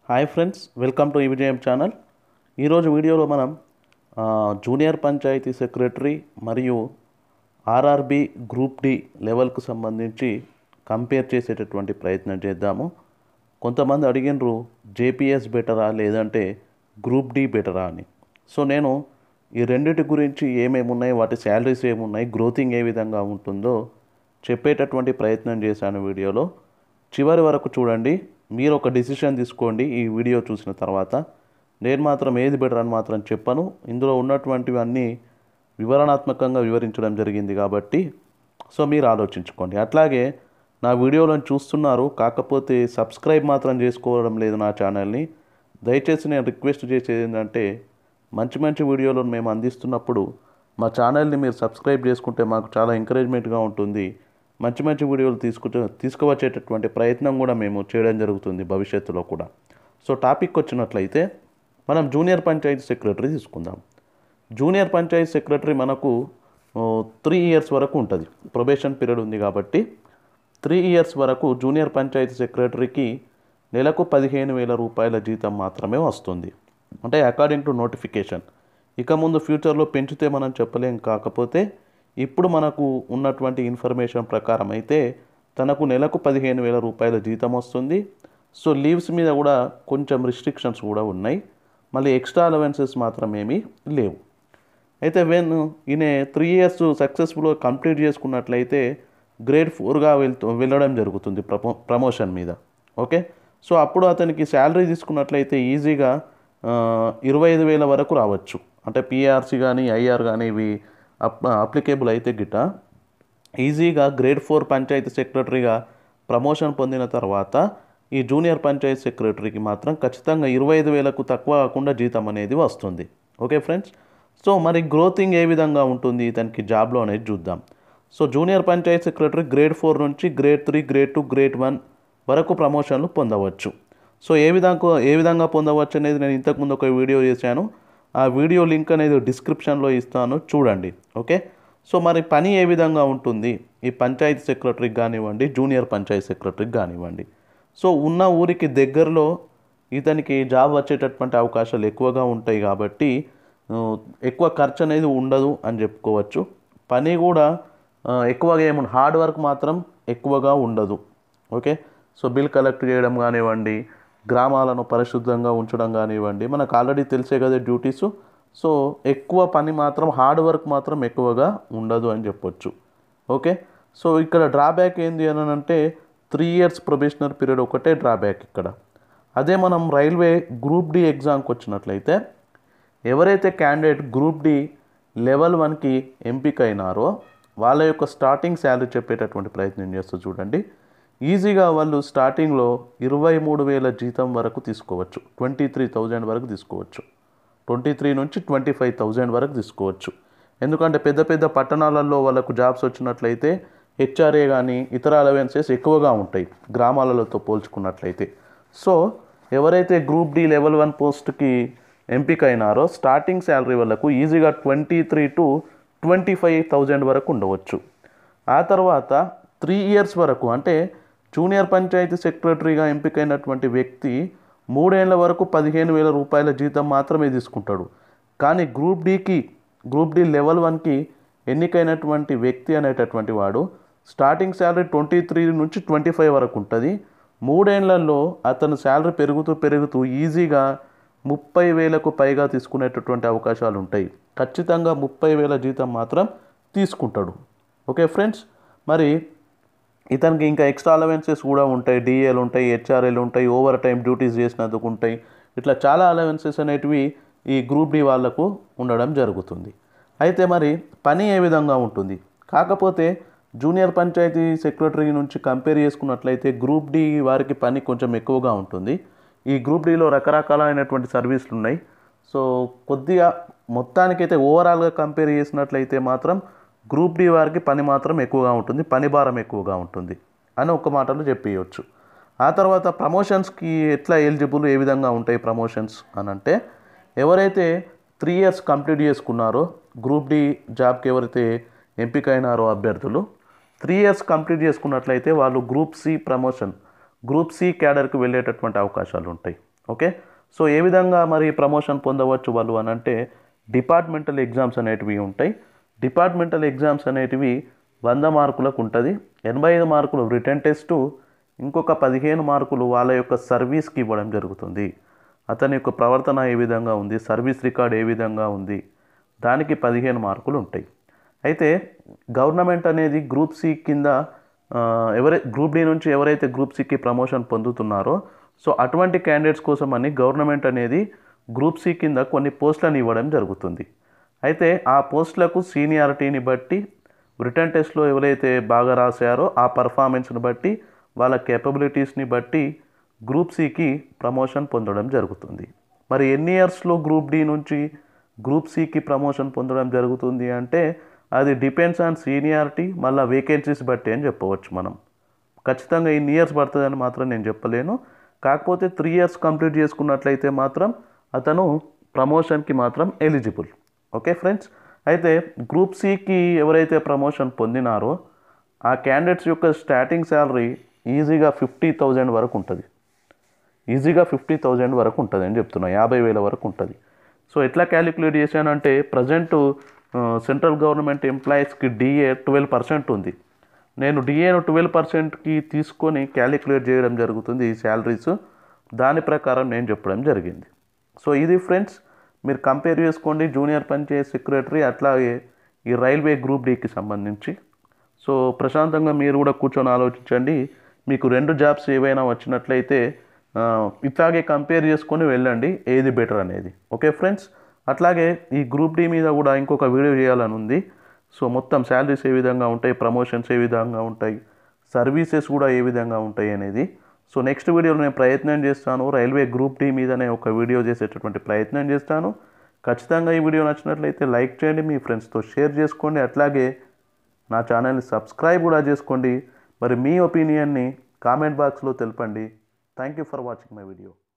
hi friends welcome to Vijayam channel ఈరోజు వీడియోలో మనం ఆ, జూనియర్ పంచాయతీ సెక్రటరీ మరియు ఆర్ఆర్బి గ్రూప్ డి లెవెల్కు సంబంధించి కంపేర్ చేసేటటువంటి ప్రయత్నం చేద్దాము కొంతమంది అడిగినరు జేపీఎస్ బెటరా లేదంటే గ్రూప్ డి బెటరా అని సో నేను ఈ రెండింటి గురించి ఏమేమి ఉన్నాయి వాటి శాలరీస్ ఏమున్నాయి గ్రోతింగ్ ఏ విధంగా ఉంటుందో చెప్పేటటువంటి ప్రయత్నం చేశాను వీడియోలో చివరి వరకు చూడండి మీరు ఒక డిసిషన్ తీసుకోండి ఈ వీడియో చూసిన తర్వాత నేను మాత్రం ఏది బెటర్ అని మాత్రం చెప్పను ఇందులో ఉన్నటువంటివి అన్నీ వివరణాత్మకంగా వివరించడం జరిగింది కాబట్టి సో మీరు ఆలోచించుకోండి అట్లాగే నా వీడియోలను చూస్తున్నారు కాకపోతే సబ్స్క్రైబ్ మాత్రం చేసుకోవడం లేదు నా ఛానల్ని దయచేసి నేను రిక్వెస్ట్ చేసేది ఏంటంటే మంచి మంచి వీడియోలను మేము అందిస్తున్నప్పుడు మా ఛానల్ని మీరు సబ్స్క్రైబ్ చేసుకుంటే మాకు చాలా ఎంకరేజ్మెంట్గా ఉంటుంది మంచి మంచి వీడియోలు తీసుకు తీసుకువచ్చేటటువంటి ప్రయత్నం కూడా మేము చేయడం జరుగుతుంది భవిష్యత్తులో కూడా సో టాపిక్ వచ్చినట్లయితే మనం జూనియర్ పంచాయతీ సెక్రటరీ తీసుకుందాం జూనియర్ పంచాయతీ సెక్రటరీ మనకు త్రీ ఇయర్స్ వరకు ఉంటుంది ప్రొబేషన్ పీరియడ్ ఉంది కాబట్టి త్రీ ఇయర్స్ వరకు జూనియర్ పంచాయతీ సెక్రటరీకి నెలకు పదిహేను వేల రూపాయల జీతం మాత్రమే వస్తుంది అంటే అకార్డింగ్ టు నోటిఫికేషన్ ఇక ముందు ఫ్యూచర్లో పెంచితే మనం చెప్పలేం కాకపోతే ఇప్పుడు మనకు ఉన్నటువంటి ఇన్ఫర్మేషన్ ప్రకారం అయితే తనకు నెలకు పదిహేను వేల రూపాయల జీతం వస్తుంది సో లీవ్స్ మీద కూడా కొంచెం రిస్ట్రిక్షన్స్ కూడా ఉన్నాయి మళ్ళీ ఎక్స్ట్రా అలవెన్సెస్ మాత్రం ఏమీ లేవు అయితే వెన్ ఈయన త్రీ ఇయర్స్ సక్సెస్ఫుల్గా కంప్లీట్ చేసుకున్నట్లయితే గ్రేడ్ ఫోర్గా వెళ్తూ వెళ్ళడం జరుగుతుంది ప్రమో ప్రమోషన్ మీద ఓకే సో అప్పుడు అతనికి శాలరీ తీసుకున్నట్లయితే ఈజీగా ఆ, ఇరవై ఐదు వేల వరకు రావచ్చు అంటే పిఆర్సీ కానీ ఐఆర్ కానీ ఇవి అప్ అప్లికేబుల్ అయితే గిట్ట ఈజీగా గ్రేడ్ ఫోర్ పంచాయతీ సెక్రటరీగా ప్రమోషన్ పొందిన తర్వాత ఈ జూనియర్ పంచాయతీ సెక్రటరీకి మాత్రం ఖచ్చితంగా ఇరవై ఐదు వేలకు తక్కువ కాకుండా జీతం అనేది వస్తుంది ఓకే ఫ్రెండ్స్ సో మరి గ్రోతింగ్ ఏ విధంగా ఉంటుంది ఇతనికి జాబ్లో అనేది చూద్దాం so junior panchayat secretary grade four నుంచి grade three grade two grade one వరకు ప్రమోషన్లు పొందవచ్చు సో ఏ విధంగా ఏ విధంగా పొందవచ్చు అనేది నేను ఇంతకుముందు ఒక వీడియో చేశాను ఆ వీడియో లింక్ అనేది డిస్క్రిప్షన్లో ఇస్తాను చూడండి ఓకే సో మరి పని ఏ విధంగా ఉంటుంది ఈ పంచాయతీ సెక్రటరీకి కానివ్వండి జూనియర్ పంచాయతీ సెక్రటరీకి కానివ్వండి సో ఉన్న ఊరికి దగ్గరలో ఇతనికి జాబ్ వచ్చేటటువంటి అవకాశాలు ఎక్కువగా ఉంటాయి కాబట్టి ఆ, ఎక్కువ ఖర్చు అనేది ఉండదు అని చెప్పుకోవచ్చు పని కూడా ఆ, ఎక్కువగా ఏముండదు హార్డ్ వర్క్ మాత్రం ఎక్కువగా ఉండదు ఓకే సో బిల్ కలెక్ట్ చేయడం కానివ్వండి గ్రామాలను పరిశుద్ధంగా ఉంచడం కానివ్వండి మనకు ఆల్రెడీ తెలిసే కదా డ్యూటీస్ సో ఎక్కువ పని మాత్రం హార్డ్ వర్క్ మాత్రం ఎక్కువగా ఉండదు అని చెప్పొచ్చు ఓకే సో ఇక్కడ డ్రాబ్యాక్ ఏంది అని అంటే త్రీ ఇయర్స్ ప్రొబేషనర్ పీరియడ్ ఒకటే డ్రాబ్యాక్ ఇక్కడ అదే మనం రైల్వే గ్రూప్ డి ఎగ్జామ్కి వచ్చినట్లయితే ఎవరైతే క్యాండిడేట్ గ్రూప్ డి లెవెల్ వన్కి ఎంపిక అయినారో వాళ్ళ యొక్క స్టార్టింగ్ శాలరీ చెప్పేటటువంటి ప్రయత్నం చేస్తూ చూడండి ఈజీగా వాళ్ళు స్టార్టింగ్లో ఇరవై మూడు వేల జీతం వరకు తీసుకోవచ్చు ట్వంటీ త్రీ థౌజండ్ వరకు తీసుకోవచ్చు ట్వంటీ త్రీ నుంచి ట్వంటీ ఫైవ్ థౌజండ్ వరకు తీసుకోవచ్చు ఎందుకంటే పెద్ద పెద్ద పట్టణాలలో వాళ్ళకు జాబ్స్ వచ్చినట్లయితే హెచ్ఆర్ఏ కానీ ఇతర అలవెన్సెస్ ఎక్కువగా ఉంటాయి గ్రామాలతో పోల్చుకున్నట్లయితే సో ఎవరైతే గ్రూప్ డి లెవెల్ వన్ పోస్ట్కి ఎంపిక అయినారో స్టార్టింగ్ శాలరీ వాళ్ళకు ఈజీగా twenty three to twenty five thousand వరకు ఉండవచ్చు ఆ తర్వాత త్రీ ఇయర్స్ వరకు అంటే జూనియర్ పంచాయతీ సెక్రటరీగా ఎంపికైనటువంటి వ్యక్తి మూడేళ్ల వరకు పదిహేను వేల రూపాయల జీతం మాత్రమే తీసుకుంటాడు కానీ గ్రూప్ డికి గ్రూప్ డి లెవెల్ వన్కి ఎన్నికైనటువంటి వ్యక్తి అనేటటువంటి వాడు స్టార్టింగ్ శాలరీ ట్వంటీ త్రీ నుంచి ట్వంటీ ఫైవ్ వరకు ఉంటుంది మూడేళ్లలో అతను శాలరీ పెరుగుతూ పెరుగుతూ ఈజీగా ముప్పై వేలకు పైగా తీసుకునేటటువంటి అవకాశాలు ఉంటాయి ఖచ్చితంగా ముప్పై వేల జీతం మాత్రం తీసుకుంటాడు ఓకే ఫ్రెండ్స్ మరి ఇతనికి ఇంకా ఎక్స్ట్రా అలవెన్సెస్ కూడా ఉంటాయి డిఏలు ఉంటాయి హెచ్ఆర్ఏలు ఉంటాయి ఓవర్ టైం డ్యూటీస్ చేసినందుకు ఉంటాయి ఇట్లా చాలా అలవెన్సెస్ అనేటివి ఈ గ్రూప్ డి వాళ్ళకు ఉండడం జరుగుతుంది అయితే మరి పని ఏ విధంగా ఉంటుంది కాకపోతే జూనియర్ పంచాయతీ సెక్రటరీ నుంచి కంపేర్ చేసుకున్నట్లయితే గ్రూప్ డి వారికి పని కొంచెం ఎక్కువగా ఉంటుంది ఈ గ్రూప్ డిలో రకరకాలైనటువంటి సర్వీసులు ఉన్నాయి సో కొద్దిగా మొత్తానికైతే ఓవరాల్గా కంపేర్ చేసినట్లయితే మాత్రం గ్రూప్ డి వారికి పని మాత్రం ఎక్కువగా ఉంటుంది పని భారం ఎక్కువగా ఉంటుంది అని ఒక మాటలో చెప్పేయచ్చు ఆ తర్వాత ప్రమోషన్స్కి ఎట్లా ఎలిజిబుల్ ఏ విధంగా ఉంటాయి ప్రమోషన్స్ అని అంటే ఎవరైతే త్రీ ఇయర్స్ కంప్లీట్ చేసుకున్నారో గ్రూప్ డి జాబ్కి ఎవరైతే ఎంపిక అయినారో అభ్యర్థులు త్రీ ఇయర్స్ కంప్లీట్ చేసుకున్నట్లయితే వాళ్ళు group C promotion group C క్యాడర్కి వెళ్ళేటటువంటి అవకాశాలు ఉంటాయి ఓకే సో ఏ విధంగా మరి ప్రమోషన్ పొందవచ్చు వాళ్ళు అని అంటే డిపార్ట్మెంటల్ ఎగ్జామ్స్ అనేటివి ఉంటాయి డిపార్ట్మెంటల్ ఎగ్జామ్స్ అనేటివి వంద మార్కులకు ఉంటుంది ఎనభై ఐదు మార్కులు రిటర్న్ టెస్టు ఇంకొక పదిహేను మార్కులు వాళ్ళ యొక్క సర్వీస్కి ఇవ్వడం జరుగుతుంది అతని యొక్క ప్రవర్తన ఏ విధంగా ఉంది సర్వీస్ రికార్డ్ ఏ విధంగా ఉంది దానికి పదిహేను మార్కులు ఉంటాయి అయితే గవర్నమెంట్ అనేది గ్రూప్ సి కింద ఆ, ఎవరై గ్రూప్ డి నుంచి ఎవరైతే గ్రూప్ సికి ప్రమోషన్ పొందుతున్నారో సో అటువంటి క్యాండిడేట్స్ కోసం అని గవర్నమెంట్ అనేది గ్రూప్ సి కింద కొన్ని పోస్టులను ఇవ్వడం జరుగుతుంది అయితే ఆ పోస్టులకు సీనియారిటీని బట్టి రిటర్న్ టెస్ట్లో ఎవరైతే బాగా రాశారో ఆ పర్ఫార్మెన్స్ని బట్టి వాళ్ళ కేపబిలిటీస్ని బట్టి గ్రూప్ సికి ప్రమోషన్ పొందడం జరుగుతుంది మరి ఎన్ని ఇయర్స్లో గ్రూప్ డి నుంచి గ్రూప్ సికి ప్రమోషన్ పొందడం జరుగుతుంది అంటే అది డిపెండ్స్ ఆన్ సీనియారిటీ మళ్ళీ వేకెన్సీస్ బట్టి అని చెప్పవచ్చు మనం ఖచ్చితంగా ఇన్ని ఇయర్స్ పడుతుందని మాత్రం నేను చెప్పలేను కాకపోతే త్రీ ఇయర్స్ కంప్లీట్ చేసుకున్నట్లయితే మాత్రం అతను ప్రమోషన్కి మాత్రం ఎలిజిబుల్ ఓకే ఫ్రెండ్స్ అయితే గ్రూప్ సికి ఎవరైతే ప్రమోషన్ పొందినారో ఆ క్యాండిడేట్స్ యొక్క స్టార్టింగ్ శాలరీ ఈజీగా ఫిఫ్టీ థౌజండ్ వరకు ఉంటుంది ఈజీగా ఫిఫ్టీ థౌజండ్ వరకు ఉంటుంది అని చెప్తున్నా యాభై వేల వరకు ఉంటుంది సో ఎట్లా క్యాలిక్యులేట్ చేశానంటే ప్రజెంట్ సెంట్రల్ గవర్నమెంట్ ఎంప్లాయీస్కి డిఏ ట్వెల్వ్ పర్సెంట్ ఉంది నేను డిఏను ట్వెల్వ్ పర్సెంట్కి తీసుకొని క్యాలిక్యులేట్ చేయడం జరుగుతుంది ఈ శాలరీస్ దాని ప్రకారం నేను చెప్పడం జరిగింది సో ఇది ఫ్రెండ్స్ మీరు కంపేర్ చేసుకోండి జూనియర్ పంచాయత్ సెక్రటరీ అట్లాగే ఈ రైల్వే గ్రూప్ డీకి సంబంధించి సో ప్రశాంతంగా మీరు కూడా కూర్చొని ఆలోచించండి మీకు రెండు జాబ్స్ ఏవైనా వచ్చినట్లయితే ఆ, ఇట్లాగే కంపేర్ చేసుకొని వెళ్ళండి ఏది బెటర్ అనేది ఓకే ఫ్రెండ్స్ అట్లాగే ఈ గ్రూప్ డి మీద కూడా ఇంకొక వీడియో చేయాలని ఉంది సో మొత్తం శాలరీస్ ఏ విధంగా ఉంటాయి ప్రమోషన్స్ ఏ విధంగా ఉంటాయి సర్వీసెస్ కూడా ఏ విధంగా ఉంటాయి అనేది సో నెక్స్ట్ వీడియోలో నేను ప్రయత్నం చేస్తాను రైల్వే గ్రూప్ డి మీదనే ఒక వీడియో చేసేటటువంటి ప్రయత్నం చేస్తాను ఖచ్చితంగా ఈ వీడియో నచ్చినట్లయితే లైక్ చేయండి మీ ఫ్రెండ్స్తో షేర్ చేసుకోండి అట్లాగే నా ఛానల్ని సబ్స్క్రైబ్ కూడా చేసుకోండి మరి మీ ఒపీనియన్ని కామెంట్ బాక్స్లో తెలపండి thank you for watching my video